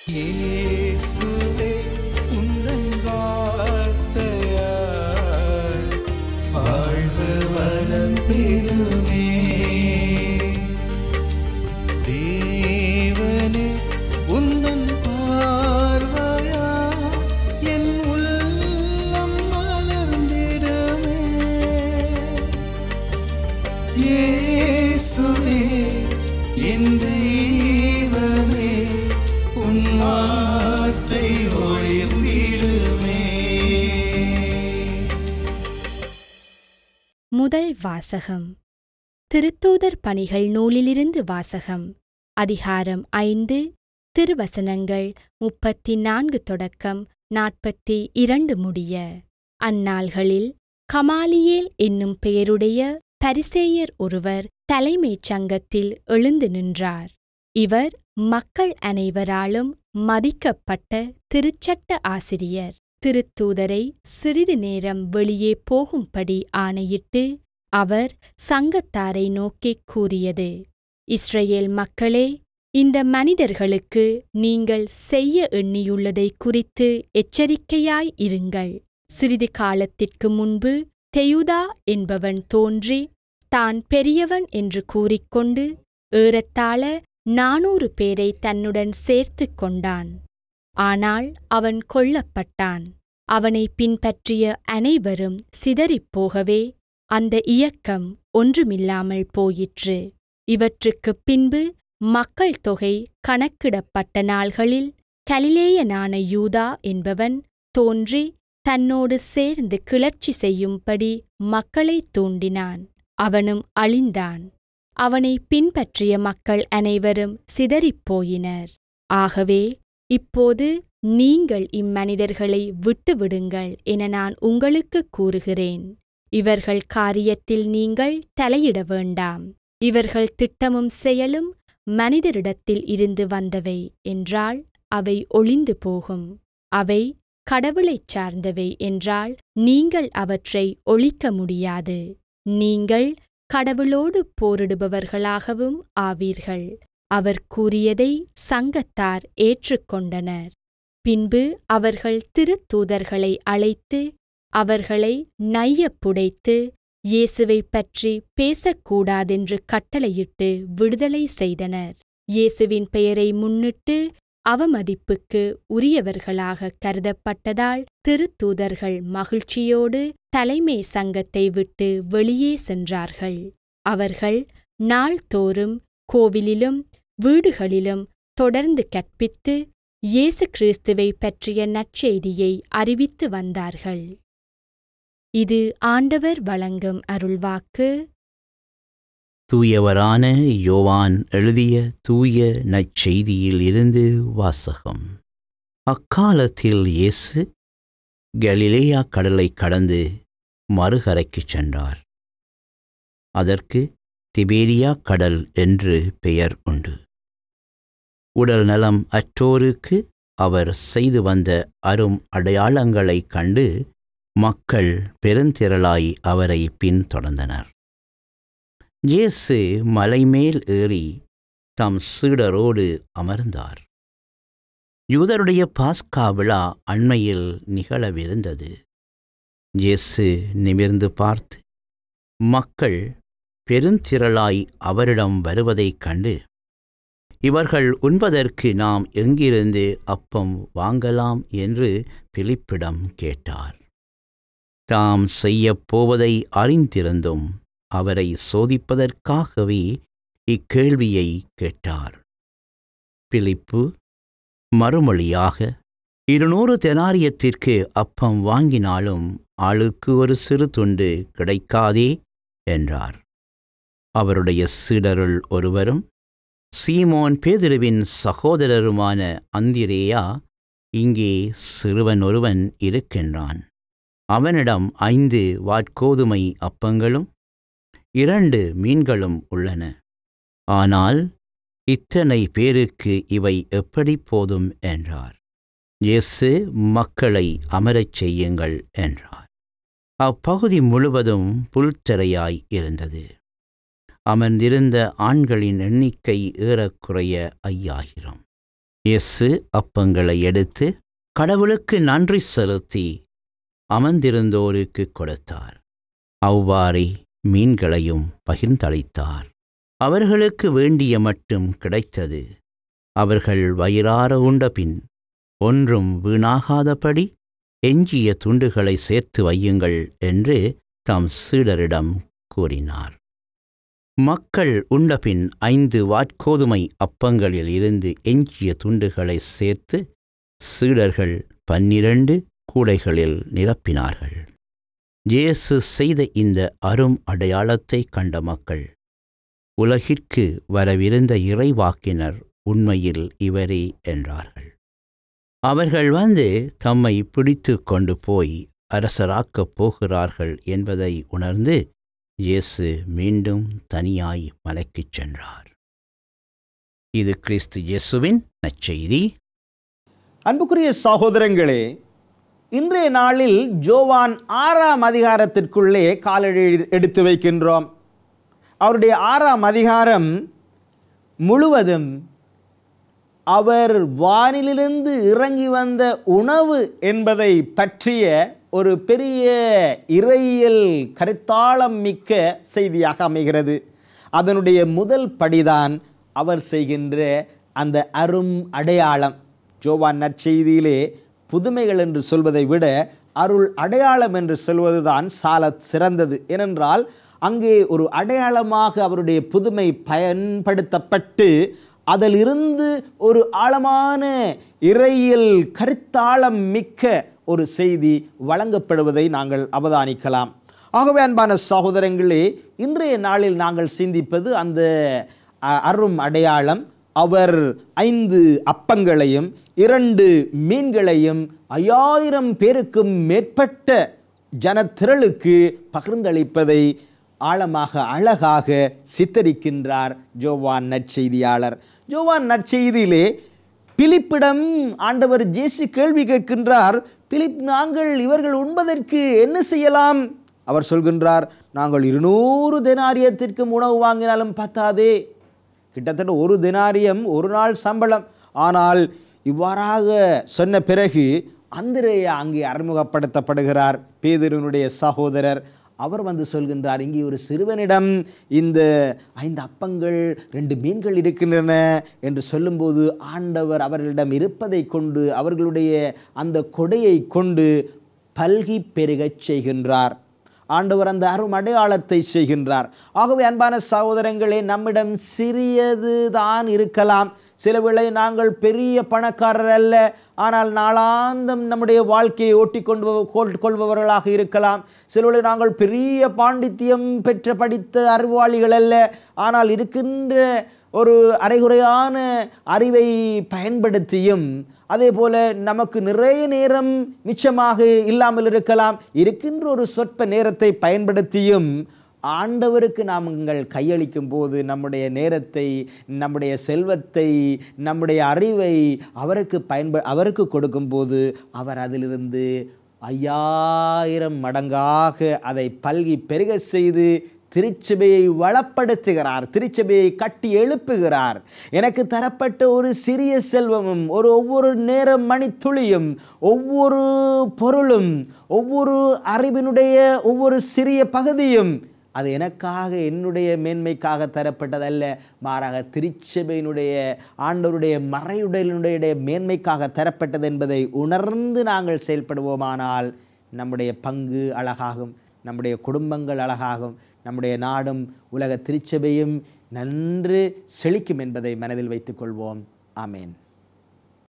இயேசுவே உந்தன் வார்த்தையால் வாழ்வு வளம் பெறுமே தேவனே உந்தன் பார்வையா என் உள்ளம் மலர்ந்திடுமே இயேசுவே என் தெய்வமே உன் வார்த்தை ஒளிர்ந்திடுமே முதல் வாசகம் திருத்தூதர் பணிகள் நூலிலிருந்து வாசகம் அதிகாரம் ஐந்து திருவசனங்கள் முப்பத்தி நான்கு தொடக்கம் நாற்பத்தி இரண்டு முடிய அந்நாள்களில் கமாலியேல் என்னும் பெயருடைய பரிசேயர் ஒருவர் தலைமைச் சங்கத்தில் எழுந்து நின்றார் இவர் மக்கள் அனைவராலும் மதிக்கப்பட்ட திருச்சட்ட ஆசிரியர் திருத்தூதரை சிறிது நேரம் வெளியே போகும்படி ஆணையிட்டு அவர் சங்கத்தாரை நோக்கிக் கூறியது இஸ்ரவேல் மக்களே இந்த மனிதர்களுக்கு நீங்கள் செய்ய எண்ணியுள்ளதை குறித்து எச்சரிக்கையாய் இருங்கள் சிறிது காலத்திற்கு முன்பு தெயுதா என்பவன் தோன்றி தான் பெரியவன் என்று கூறிக்கொண்டு ஏறத்தாழ நானூறு பேரை தன்னுடன் சேர்த்துக் கொண்டான் ஆனால் அவன் கொல்லப்பட்டான் அவனை பின்பற்றிய அனைவரும் சிதறிப்போகவே அந்த இயக்கம் ஒன்றுமில்லாமல் போயிற்று இவற்றுக்குப் பின்பு மக்கள் தொகை கணக்கிடப்பட்ட நாள்களில் கலிலேயனான யூதா என்பவன் தோன்றி தன்னோடு சேர்ந்து கிளர்ச்சி செய்யும்படி மக்களைத் தூண்டினான் அவனும் அழிந்தான் அவனை பின்பற்றிய மக்கள் அனைவரும் சிதறிப்போயினர் ஆகவே இப்போது நீங்கள் இம்மனிதர்களை விட்டுவிடுங்கள் என நான் உங்களுக்குக் கூறுகிறேன் இவர்கள் காரியத்தில் நீங்கள் தலையிட வேண்டாம் இவர்கள் திட்டமும் செயலும் மனிதரிடத்தில் இருந்து வந்தவை என்றால் அவை ஒளிந்து போகும் அவை கடவுளைச் சார்ந்தவை என்றால் நீங்கள் அவற்றை ஒழிக்க முடியாது நீங்கள் கடவுளோடு போரிடுபவர்களாகவும் ஆவீர்கள் அவர் கூறியதை சங்கத்தார் ஏற்றுக்கொண்டனர் பின்பு அவர்கள் திருத்தூதர்களை அழைத்து அவர்களை நையப் புடைத்து இயேசுவைப் பற்றி பேசக்கூடாதென்று கட்டளையிட்டு விடுதலை செய்தனர் இயேசுவின் பெயரை முன்னிட்டு அவமதிப்புக்கு உரியவர்களாக கருதப்பட்டதால் திருத்தூதர்கள் மகிழ்ச்சியோடு தலைமை சங்கத்தை விட்டு வெளியே சென்றார்கள் அவர்கள் நாள்தோறும் கோவிலிலும் வீடுகளிலும் தொடர்ந்து கற்பித்து இயேசு கிறிஸ்துவை பற்றிய நற்செய்தியை அறிவித்து வந்தார்கள் இது ஆண்டவர் வழங்கும் அருள்வாக்கு தூயவரான யோவான் எழுதிய தூய நற்செய்தியில் இருந்து வாசகம் அக்காலத்தில் இயேசு கலிலேயா கடலை கடந்து மறுகரைக்குச் சென்றார் அதற்கு திபேரியா கடல் என்று பெயர் உண்டு உடல் நலம் அற்றோருக்கு அவர் செய்து வந்த அரும் அடையாளங்களைக் கண்டு மக்கள் பெருந்திரளாய் அவரை பின்தொடர்ந்தனர் இயேசு மலைமேல் ஏறி தம் சீடரோடு அமர்ந்தார் யூதருடைய பாஸ்கா விழா அண்மையில் நிகழவிருந்தது இயேசு நிமிர்ந்து பார்த்து மக்கள் பெருந்திரளாய் அவரிடம் வருவதைக் கண்டு இவர்கள் உண்பதற்கு நாம் எங்கிருந்து அப்பம் வாங்கலாம் என்று பிலிப்பிடம் கேட்டார் தாம் செய்யப் போவதை அறிந்திருந்தும் அவரை சோதிப்பதற்காகவே இக்கேள்வியை கேட்டார் பிலிப்பு மறுமொழியாக இருநூறு தெனாரியத்திற்கு அப்பம் வாங்கினாலும் ஆளுக்கு ஒரு சிறு துண்டு கிடைக்காதே என்றார் அவருடைய சீடருள் ஒருவரும் சீமோன் பேதுருவின் சகோதரருமான அந்திரேயா இங்கே சிறுவன் ஒருவன் இருக்கின்றான் அவனிடம் ஐந்து வாட்கோதுமை அப்பங்களும் இரண்டு மீன்களும் உள்ளன ஆனால் இத்தனை பேருக்கு இவை எப்படி போதும் என்றார் இயேசு மக்களை அமரச் செய்யுங்கள் என்றார் அப்பகுதி முழுவதும் புல்தரையாய் இருந்தது அமர்ந்திருந்த ஆண்களின் எண்ணிக்கை ஏறக்குறைய ஐயாயிரம் இயேசு அப்பங்களை எடுத்து கடவுளுக்கு நன்றி செலுத்தி அமர்ந்திருந்தோருக்கு கொடுத்தார் அவ்வாறே மீன்களையும் பகிர்ந்தளித்தார் அவர்களுக்கு வேண்டிய மட்டும் கிடைத்தது அவர்கள் வயிறார உண்டபின் ஒன்றும் வீணாகாதபடி எஞ்சிய துண்டுகளை சேர்த்து வையுங்கள் என்று தம் சீடரிடம் கூறினார் மக்கள் உண்டபின் ஐந்து வாட்கோதுமை அப்பங்களில் இருந்து எஞ்சிய துண்டுகளை சேர்த்து சீடர்கள் பன்னிரண்டு கூடைகளில் நிரப்பினார்கள் இயேசு செய்த இந்த அரும் அடையாளத்தை கண்ட மக்கள் உலகிற்கு வரவிருந்த இறைவாக்கினர் உண்மையில் இவரே என்றார்கள் அவர்கள் வந்து தம்மை பிடித்து கொண்டு போய் அரசராக்கப் போகிறார்கள் என்பதை உணர்ந்து இயேசு மீண்டும் தனியாய் மலைக்குச் சென்றார் இது கிறிஸ்து இயேசுவின் நற்செய்தி அன்புக்குரிய சகோதரங்களே இன்றைய நாளில் ஜோவான் ஆறாம் அதிகாரத்திற்குள்ளே காலடி எடுத்து வைக்கின்றோம் அவருடைய ஆறாம் அதிகாரம் முழுவதும் அவர் வானிலிருந்து இறங்கி வந்த உணவு என்பதை பற்றிய ஒரு பெரிய இறையியல் கருத்தாளம் மிக்க செய்தியாக அமைகிறது அதனுடைய முதல் படிதான் அவர் செய்கின்ற அந்த அரும் அடையாளம் ஜோவான் நற்செய்தியிலே புதுமைகள் என்று சொல்வதை விட அருள் அடையாளம் என்று சொல்வதுதான் சால சிறந்தது ஏனென்றால் அங்கே ஒரு அடையாளமாக அவருடைய புதுமை பயன்படுத்தப்பட்டு அதிலிருந்து ஒரு ஆழமான இறையியல் கருத்தாளம் மிக்க ஒரு செய்தி வழங்கப்படுவதை நாங்கள் அவதானிக்கலாம் ஆகவே அன்பான சகோதரங்களே இன்றைய நாளில் நாங்கள் சிந்திப்பது அந்த அ- அரும் அடையாளம் அவர் ஐந்து அப்பங்களையும் இரண்டு மீன்களையும் ஐயாயிரம் பேருக்கும் மேற்பட்ட ஜனத்திரளுக்கு பகிர்ந்தளிப்பதை ஆழமாக அழகாக சித்தரிக்கின்றார் ஜோவான் நற்செய்தியாளர் ஜோவான் நற்செய்தியிலே பிலிப்பிடம் ஆண்டவர் ஜேசு கேள்வி கேட்கின்றார் பிலிப் நாங்கள் இவர்கள் உண்பதற்கு என்ன செய்யலாம் அவர் சொல்கின்றார் நாங்கள் இருநூறு தெனாரியத்திற்கு உணவு வாங்கினாலும் பத்தாதே கிட்டத்தட்ட ஒரு தினாரியம் ஒரு நாள் சம்பளம் ஆனால் இவ்வாறாக சொன்ன பிறகு அந்திரேயா அங்கே அறிமுகப்படுத்தப்படுகிறார் பேதுருனுடைய சகோதரர் அவர் வந்து சொல்கின்றார் இங்கே ஒரு சிறுவனிடம் இந்த ஐந்து அப்பங்கள் ரெண்டு மீன்கள் இருக்கின்றன என்று சொல்லும்போது ஆண்டவர் அவர்களிடம் இருப்பதை கொண்டு அவர்களுடைய அந்த கொடையை கொண்டு பல்கி பெருகச் செய்கின்றார் ஆண்டவர் அந்த அரும் அடையாளத்தை செய்கின்றார் ஆகவே அன்பான சகோதரங்களே நம்மிடம் சிறியது தான் இருக்கலாம் சில வேளை நாங்கள் பெரிய பணக்காரர் அல்ல ஆனால் நாளாந்தம் நம்முடைய வாழ்க்கையை ஓட்டி கொண்டு கொள்- கொள்பவர்களாக இருக்கலாம் சில வேளை நாங்கள் பெரிய பாண்டித்தியம் பெற்ற படித்த அறிவாளிகள் அல்ல ஆனால் இருக்கின்ற ஒரு அரைகுறையான அறிவை பயன்படுத்தியும் அதே போல நமக்கு நிறைய நேரம் மிச்சமாக இல்லாமல் இருக்கலாம் இருக்கின்ற ஒரு சொற்ப நேரத்தை பயன்படுத்தியும் ஆண்டவருக்கு நாங்கள் கையளிக்கும் போது நம்முடைய நேரத்தை நம்முடைய செல்வத்தை நம்முடைய அறிவை அவருக்கு பயன்ப அவருக்கு கொடுக்கும்போது அவர் அதிலிருந்து ஐயாயிரம் மடங்காக அதை பல்கி பெருக செய்து திருச்சபையை வளப்படுத்துகிறார் திருச்சபையை கட்டி எழுப்புகிறார் எனக்கு தரப்பட்ட ஒரு சிறிய செல்வமும் ஒரு ஒவ்வொரு நேரம் மணித்துளியும் ஒவ்வொரு பொருளும் ஒவ்வொரு அறிவினுடைய ஒவ்வொரு சிறிய பகுதியும் அது எனக்காக என்னுடைய மேன்மைக்காக தரப்பட்டதல்ல மாறாக திருச்சபையினுடைய ஆண்டவருடைய மறையுடலினுடைய மேன்மைக்காக தரப்பட்டது என்பதை உணர்ந்து நாங்கள் செயல்படுவோமானால் நம்முடைய பங்கு அழகாகும் நம்முடைய குடும்பங்கள் அழகாகும் நம்முடைய நாடும் உலக திருச்சபையும் நன்று செழிக்கும் என்பதை மனதில் வைத்துக்கொள்வோம் ஆமேன்